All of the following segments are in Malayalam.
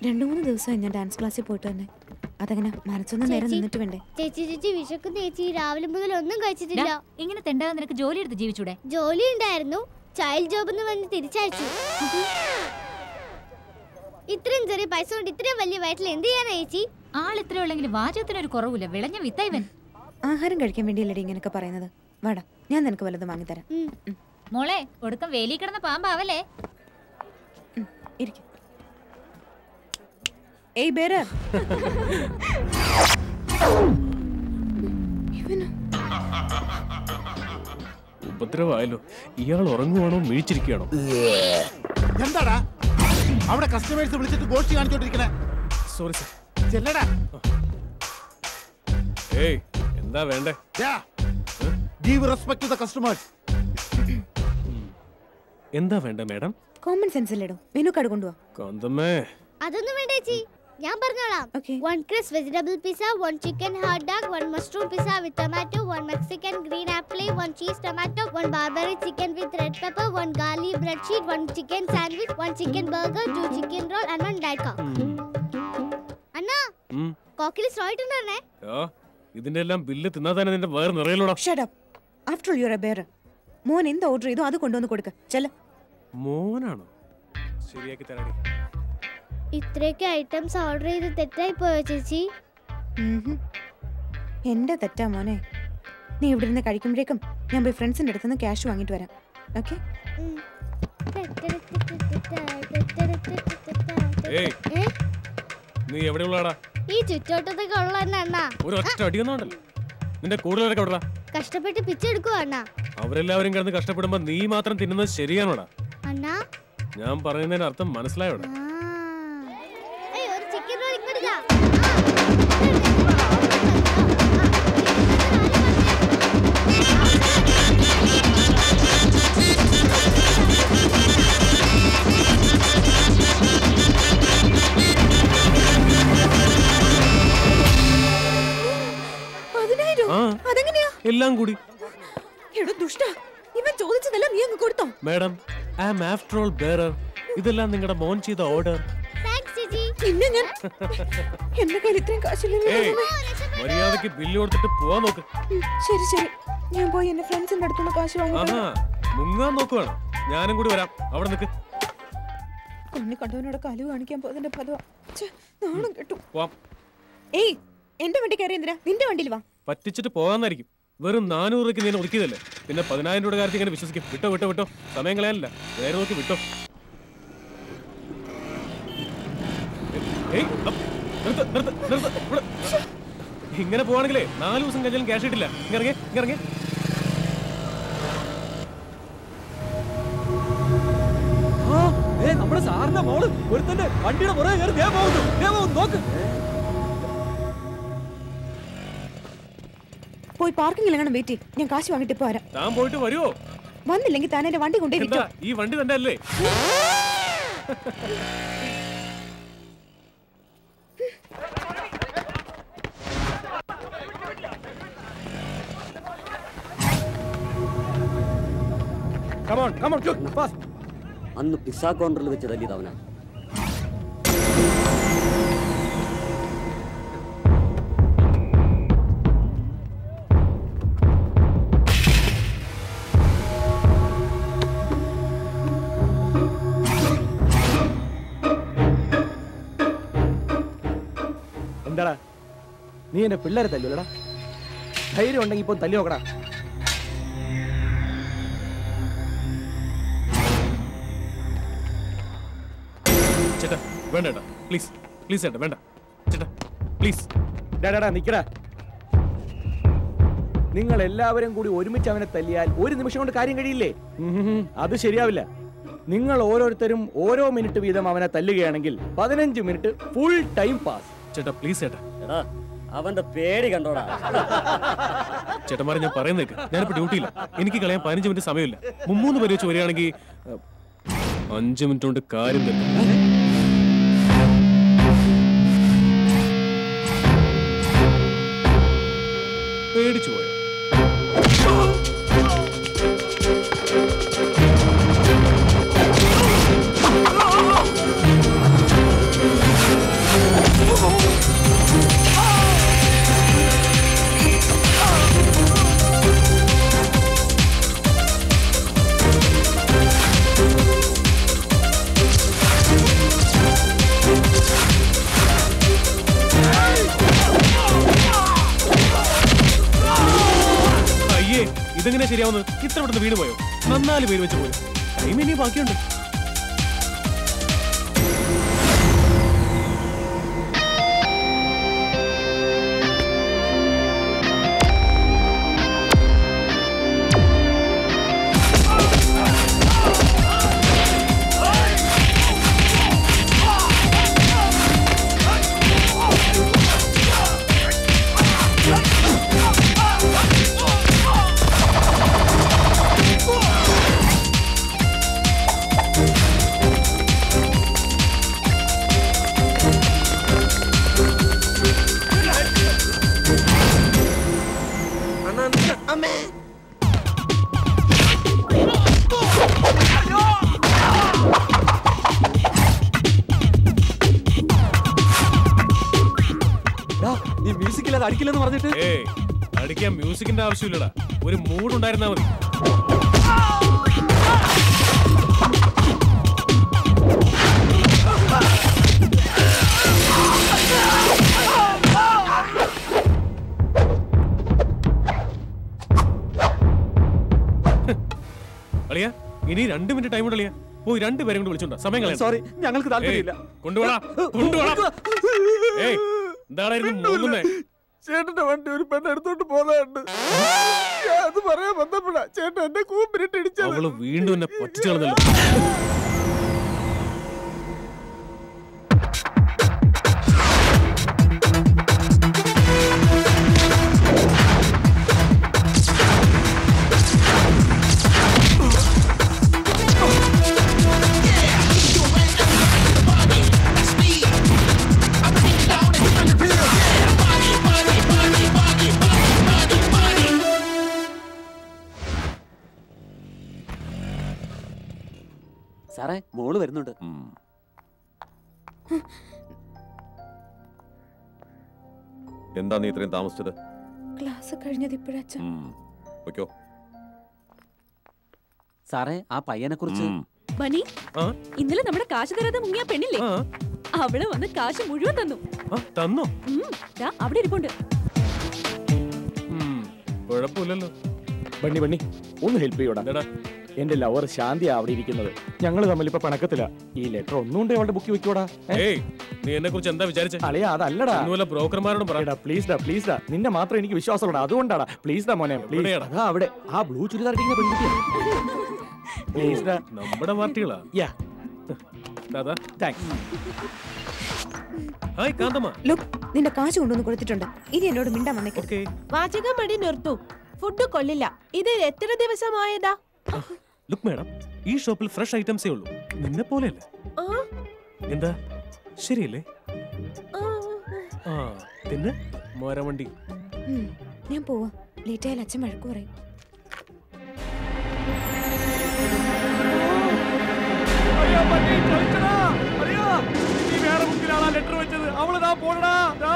രണ്ടു മൂന്ന് ദിവസമായി ഞാൻ ഡാൻസ് ക്ലാസ്സിൽ പോയിട്ട് തന്നെ അതങ്ങനെ മനസ്സൊന്ന് നേരെ ചേച്ചി. നിന്നിട്ട് വേണ്ടേ ചേച്ചി ചേച്ചി വിശക്കുന്ന ചേച്ചി രാവിലെ മുതൽ ഒന്നും കഴിച്ചിട്ടില്ല ഡാ, ഇങ്ങനെ തെണ്ടാതെ നിനക്ക് ജോലി എടുത്ത് ജീവിച്ചൂടെ ജോലി ഉണ്ടായിരുന്നു ചൈൽഡ് ജോബ് എന്ന് പറഞ്ഞ് തിരിച്ചയച്ചു ഇത്രയും ചെറിയ പൈസ കൊണ്ട് ഇത്രയും വലിയ വയറ്റിൽ എന്ത് ചെയ്യാനാ ചേച്ചി ആൾ ഇത്ര ഉള്ളെങ്കിൽ വാചകത്തിനൊരു കുറവില്ല വിളഞ്ഞ വിത്ത ഇവൻ ആഹാരം കഴിക്കാൻ വേണ്ടിയല്ലടി ഇങ്ങനെയൊക്കെ പറയുന്നത് വാടാ ഞാൻ നിനക്ക് വല്ലതും വാങ്ങിത്തരാം ഉം. മോളെ ഒടുക്കം വേലി കിടന്ന പാമ്പാവല്ലേ ഇരിക്കും ഏയ് ബേരർ ഇവനോ ഉപദ്രവമായല്ലോ ഇയാൾ ഉറങ്ങുവാണോ മിഴിച്ചിരിക്കുകയാണോ എന്താടാ അവിടെ കസ്റ്റമേഴ്സ് വിളിച്ചിട്ട് ഗോഷ്ടി കാണിച്ചോണ്ടിരിക്കണേ സോറി സർ ചെല്ലടാ ഏയ് എന്താ വേണ്ടേ give respect to the customers എന്താ വേണ്ട മാഡം കോമൺ സെൻസ് അല്ലേടോ മെനു കാർഡ് കൊണ്ടുപോവാ കാന്തമ്മേ അതൊന്നും വേണ്ട ചേച്ചി ഞാൻ പറഞ്ഞോളാം one crisp vegetable pizza one chicken hot dog one mushroom pizza with tomato one Mexican green apple one cheese tomato one barbecue chicken with red pepper one garlic bread sheet one chicken sandwich one chicken burger two chicken roll and one diet coke അണ്ണാ ഉം. കോക്കിൽ സ്ട്രോ ഇട്ടുണ്ടേ ആ ഇതിന്റെ എല്ലാം ബില്ല് തിന്നാ തന്നെ നിന്റെ വേറെ നിറയലോടാ shut up after all you are a bearer മോൻ എന്ത് ഓർഡർ ചെയ്തോ അത് കൊണ്ടുവന്ന് കൊടുക്ക ചെല്ല മോനാണോ ശരിയാക്കി തരാടി ഇത്രയൊക്കെ ഐറ്റംസ് ഓർഡർ ചെയ്ത് തെറ്റായി പോയോ ചേച്ചി എന്റെ തെറ്റാ മോനെ നീ ഇവിടെ നിന്ന് കഴിക്കുമ്പോഴേക്കും ഞാൻ പോയി ഫ്രണ്ട്സിന്റെ അടുത്ത് നിന്ന് ക്യാഷ് വാങ്ങിട്ട് വരാം ഓക്കെ ഏയ് ഏ? നീ എവിടെയുള്ളടാ ഈ ചുറ്റോട്ടത്തൊക്കെ ഉള്ള തന്നെ അണ്ണാ ഒരു ഒറ്റ അടിയൊന്നുണ്ടല്ലോ നിന്റെ കൂടുതലൊക്കെ എവിടെടാ കഷ്ടപ്പെട്ട് പിച്ചെടുക്കുവാ അണ്ണാ അവരെല്ലാവരും കിടന്ന് കഷ്ടപ്പെടുമ്പോ നീ മാത്രം തിന്നുന്നത് ശരിയാണോടാ അണ്ണാ ഞാൻ പറയുന്നതിന്റെ അർത്ഥം മനസ്സിലായോടാ ഏയ്, ഒരു ചിക്കൻ റോൾ ഇങ്ങോട്ട് താ. പതിനായിരം ആ അതെങ്ങനെയാ എല്ലാം കൂടി എടോ ദുഷ്ട ഇവൻ ചോദിച്ചതെല്ലാം നീ അങ്ങ് കൊടുത്തോ madam I am after all bearer ഇതെല്ലാം നിങ്ങളുടെ മോൻ ചെയ്ത ഓർഡർ താങ്ക്സ് ചേച്ചി പിന്നെ ഞാൻ എന്റെ കയ്യിൽ ഇത്രയും കാശില്ലല്ലോ ഏയ് മര്യാദക്ക് ബില്ല് കൊടുത്തിട്ട് പോവാൻ നോക്ക് ഉം, ശരി ശരി ഞാൻ പോയി എന്റെ ഫ്രണ്ട്സിന്റെ അടുത്തുള്ള കാശ് വാങ്ങിട്ട് ആഹാ മുങ്ങാൻ നോക്കുവാണ് ഞാനും കൂടി വരാം അവിടെ നിൽക്ക് കണ്ണി കണ്ടവനോട് കലു കാണിക്കാൻ പോയതിന്റെ ഫലമാ ഛെ, നാണം കേട്ടു പോവാം ഏയ് എന്റെ വണ്ടി കയറി എന്തിനാ നിന്റെ വണ്ടിയിൽ വാ പറ്റിച്ചിട്ട് പോകാന്നായിരിക്കും വെറും നാനൂറ് രൂപയ്ക്ക് നീ എന്നെ ഒതുക്കിയതല്ലേ പിന്നെ പതിനായിരം രൂപയുടെ കാര്യത്തിൽ ഇങ്ങനെ വിശ്വസിക്കും വിട്ടോ വിട്ടോ വിട്ടോ സമയം കളയാനില്ല നേരെ നോക്കി വിട്ടോ ഏയ്, അപ്പ്, നിർത്ത്, നിർത്ത്, നിർത്ത്, ഇവിടെ. ഇങ്ങനെ പോവാണെങ്കിലേ നാല് ദിവസം കഴിഞ്ഞാലും ക്യാഷ് കിട്ടില്ല ഇറങ്ങി ഇറങ്ങി നമ്മുടെ സാറിന്റെ മോള് ഒരുത്തന്റെ വണ്ടിയുടെ പുറകെ കയറി ദേ പോകുന്നു ദേ പോകുന്നു നോക്ക് പോയി പാർക്കിംഗിൽ എങ്ങനെ വെയിറ്റ് ചെയ്യും ഞാൻ കാശ് വാങ്ങിട്ട് ഇപ്പൊ വരാം താൻ പോയിട്ട് വരുമോ വന്നില്ലെങ്കിൽ താൻ എന്റെ വണ്ടി കൊണ്ടേ എന്താ ഈ വണ്ടി തന്നെ അല്ലേ കമോൺ കമോൺ ഫാസ്റ്റ് അന്ന് പിസ്സ കോർണറിൽ വെച്ച് തല്ലിയത് അവനാ എന്താടാ നീ എന്റെ പിള്ളേരെ തല്ലൂലടാ ധൈര്യം ഉണ്ടെങ്കിൽ ഇപ്പൊ തല്ലി നോക്കടാ ചേട്ടാ വേണ്ട ചേട്ടാ പ്ലീസ് പ്ലീസ് ചേട്ടാ വേണ്ട ചേട്ടാ പ്ലീസ് ഡാടാ നിക്കടാ നിങ്ങൾ എല്ലാവരും കൂടി ഒരുമിച്ച് അവനെ തല്ലിയാൽ ഒരു നിമിഷം കൊണ്ട് കാര്യം കഴിയില്ലേ ഉം, അത് ശരിയാവില്ല നിങ്ങൾ ഓരോരുത്തരും ഓരോ മിനിറ്റ് വീതം അവനെ തല്ലുകയാണെങ്കിൽ പതിനഞ്ച് മിനിറ്റ് ഫുൾ ടൈം പാസ് ചേട്ടാ പ്ലീസ് ചേട്ടാ എടാ അവന്റെ പേടി കണ്ടോടാ ചേട്ടന്മാരെ ഞാൻ പറയുന്നേക്ക് ഞാനിപ്പോ ഡ്യൂട്ടിയില്ല എനിക്ക് കളയാൻ പതിനഞ്ച് മിനിറ്റ് സമയമില്ല മുമ്മൂന്ന് പേര് വെച്ച് വരികയാണെങ്കിൽ അഹ്, അഞ്ച് മിനിറ്റ് കൊണ്ട് കാര്യം തന്നെ പേടിച്ചു പോയോ ഇതെങ്ങനെ ശരിയാവുന്നത് ഇത്ര പെട്ടെന്ന് വീണ് പോയോ നന്നാല് പേര് വെച്ച് പോയി ടൈം ഇനി ബാക്കിയുണ്ട് നീ മ്യൂസിക് ഇല്ലാതെ അടിക്കില്ലെന്ന് പറഞ്ഞിട്ട് ഏയ് അടിക്കാൻ മ്യൂസിക്കിന്റെ ആവശ്യമില്ലടാ ഒരു മൂഡ് ഉണ്ടായിരുന്നാ മതി അളിയ ഇനി രണ്ട് മിനിറ്റ് ടൈം അളിയ പോയി രണ്ടുപേരും കൊണ്ട് വിളിച്ചോണ്ടാ സമയം കളയാം സോറി ഞങ്ങൾക്ക് താല്പര്യമില്ല കൊണ്ടുപോടാ കൊണ്ടുപോടാ ഏയ് എന്താടായിരുന്നു മൂന്നുന്നേ ചേട്ടന്റെ വണ്ടി ഒരു പെണ്ണ് എടുത്തോണ്ട് പോകാറുണ്ട് അത് പറയാൻ വന്നപ്പോഴാ ചേട്ടൻ എന്നെ കൂപ്പിരിട്ട് ഇടിച്ചത് അവള് വീണ്ടും എന്നെ പറ്റിച്ചു കളഞ്ഞല്ലോ സാറേ മോള് വരുന്നുണ്ട് എന്താ നീ ഇത്രയും താമസിച്ചത് ക്ലാസ് കഴിഞ്ഞത് ഇപ്പോഴാച്ച വെക്കോ സാറേ ആ പയ്യനെ കുറിച്ച് ബനി ആ? ഇന്നലെ നമ്മുടെ കാശ് തരാതെ മുങ്ങിയ പെണ്ണില്ലേ ആ, അവള് വന്ന് കാശ് മുഴുവൻ തന്നു ആ, തന്നോ ഉം, ദാ അവിടെ ഇരിപ്പുണ്ട് ഉം, കുഴപ്പമില്ലല്ലോ ബണ്ണി ബണ്ണി ഒന്ന് ഹെൽപ്പ് ചെയ്യോടാ എന്താടാ എന്റെ ലവർ ശാന്തിയാ അവിടെ ഇരിക്കുന്നത് ഞങ്ങൾ തമ്മിൽ ഇപ്പൊ പിണക്കത്തില്ല ഈ ലെറ്റർ ഒന്നുകൊണ്ട് അവളുടെ ബുക്ക് വെക്കോടാ ഏയ് നീ എന്നെ കുറിച്ച് എന്താ വിചാരിച്ചേ അളിയാ അതല്ലടാ ഇന്നുപോലെ ബ്രോക്കർമാരോട് പറ എടാ പ്ലീസ് ഡാ പ്ലീസ് ഡാ നിന്നെ മാത്രം എനിക്ക് വിശ്വാസമുള്ള അതുകൊണ്ടാടാ പ്ലീസ് ഡാ മോനെ പ്ലീസ് എവിടെയാടാ? അതാ അവിടെ ആ ബ്ലൂ ചുരിദാർ ഇരിക്കുന്ന പെൺകുട്ടിയാ പ്ലീസ് ഡാ നമ്മുടെ പാർട്ടികളാ യാ ദാദാ താങ്ക്സ് ഹായ് കാന്തമ്മ ലുക്ക് നിന്റെ കാശ് കൊണ്ടുവന്ന് കൊടുത്തിട്ടുണ്ട് ഇനി എന്നോട് മിണ്ടാൻ വന്നേക്കരുത് ഓക്കെ വാചകം മടി നിർത്തു ഫുഡ് കൊള്ളില്ല ഇത് എത്ര ദിവസമായതാ ലുക്ക് മാഡം ഈ ഷോപ്പിൽ ഫ്രഷ് ഐറ്റംസേ ഉള്ളൂ നിന്നെ പോലെയല്ല ആ, എന്താ ശരിയല്ലേ ആ, ആ പിന്നെ മോരവണ്ടി ഉം, ഞാൻ പോവാ ലേറ്റ് ആയാൽ അച്ഛൻ വഴക്ക് പറയും ലെറ്റർ വെച്ചത് അവള് ദാ പോണടാ ദാ.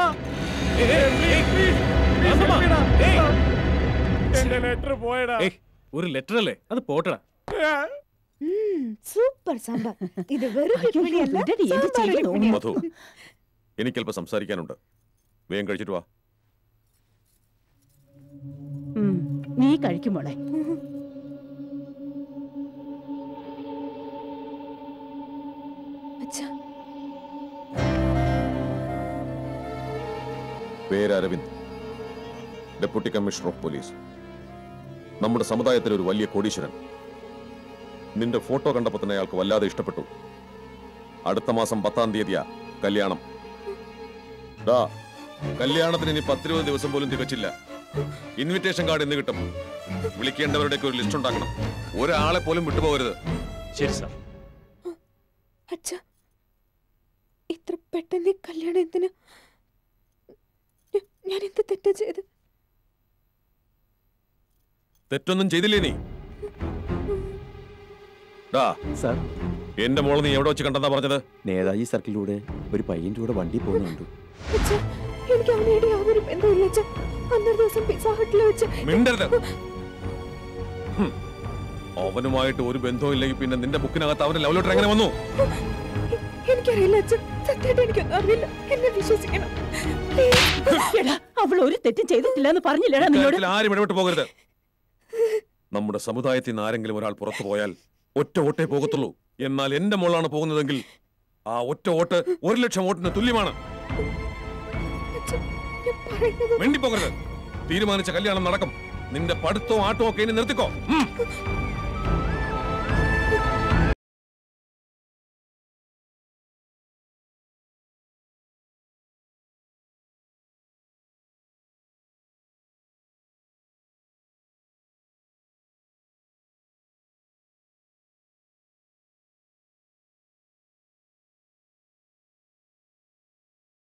കാന്തമ്മ, ഏയ്, എന്റെ ലെറ്റർ പോയടാ ഏയ്, ഒരു ലെറ്റർ അല്ലേ അത് പോട്ടടാ ഉം, സൂപ്പർ സാമ്പാർ ഇത് വെറും കിഴങ്ങിയല്ല, ഇതെടി, എന്റെ സാമ്പാർ ചെവി കിഴങ്ങി. മധു എനിക്കല്പം സംസാരിക്കാനുണ്ട് വേഗം കഴിച്ചിട്ട് വാ ഉം, നീ കഴിക്കും മോളെ അച്ഛാ പേര് Aravind deputy commissioner of police നമ്മുടെ സമുദായത്തിലെ ഒരു വലിയ കോടീശ്വരൻ നിന്റെ ഫോട്ടോ കണ്ടപ്പോൾ തന്നെ അയാൾക്ക് വല്ലാതെ ഇഷ്ടപ്പെട്ടു അടുത്ത മാസം പത്താം തീയതിയാ കല്യാണം ഡാ കല്യാണത്തിന് ഇനി പത്തിരുപത് ദിവസം പോലും തികച്ചില്ല ഇൻവിറ്റേഷൻ കാർഡ് ഇന്ന് കിട്ടും വിളിക്കേണ്ടവരുടെയൊക്കെ ഒരു ലിസ്റ്റ് ഉണ്ടാക്കണം ഒരാളെ പോലും വിട്ടുപോകരുത് ശരി സാർ അച്ഛാ ഇത്ര പെട്ടെന്ന് ഈ കല്യാണം എന്തിനാ ഞ- ഞാൻ എന്ത് തെറ്റാ ചെയ്ത് തെറ്റൊന്നും ചെയ്തില്ലേ നീ ഡാ സാർ എന്റെ മോള് നീ എവിടെ വെച്ച് കണ്ടെന്നാ പറഞ്ഞത് നേതാജി സർക്കിളിലൂടെ ഒരു പയ്യന്റെ കൂടെ വണ്ടി പോകുന്നുണ്ട് അച്ഛാ എനിക്ക് അവനോട് യാതൊരു ബന്ധമില്ല അച്ഛാ അന്നൊരു ദിവസം പിസ്സ ഹട്ടിൽ വെച്ച് മിണ്ടരുത് ഹും. അവനുമായിട്ട് ഒരു ബന്ധവും ഇല്ലെങ്കിൽ പിന്നെ നിന്റെ ബുക്കിനകത്ത് അവന്റെ ലവ് ലെറ്റർ എങ്ങനെ വന്നു എനിക്കറിയില്ല അച്ഛൻ സത്യമായിട്ട് എനിക്കൊന്നും അറിയില്ല എന്നെ വിശ്വസിക്കണം Please. എടാ അവൾ ഒരു തെറ്റും ചെയ്തിട്ടില്ല എന്ന് പറഞ്ഞില്ലടാ നിന്നോട് ഇക്കാര്യത്തിൽ ആരും ഇടപെട്ട് പോകരുത് നമ്മുടെ സമുദായത്തിൽ നിന്ന് ആരെങ്കിലും ഒരാൾ പുറത്തു പോയാൽ ഒറ്റ വോട്ടേ പോകത്തുള്ളൂ എന്നാൽ എന്റെ മോളാണ് പോകുന്നതെങ്കിൽ ആ ഒറ്റ വോട്ട് ഒരു ലക്ഷം വോട്ടിന് തുല്യമാണ് വേണ്ടിപ്പോകരുത് തീരുമാനിച്ച കല്യാണം നടക്കും നിന്റെ പഠിത്തവും ആട്ടവും ഒക്കെ ഇനി നിർത്തിക്കോ ഉം.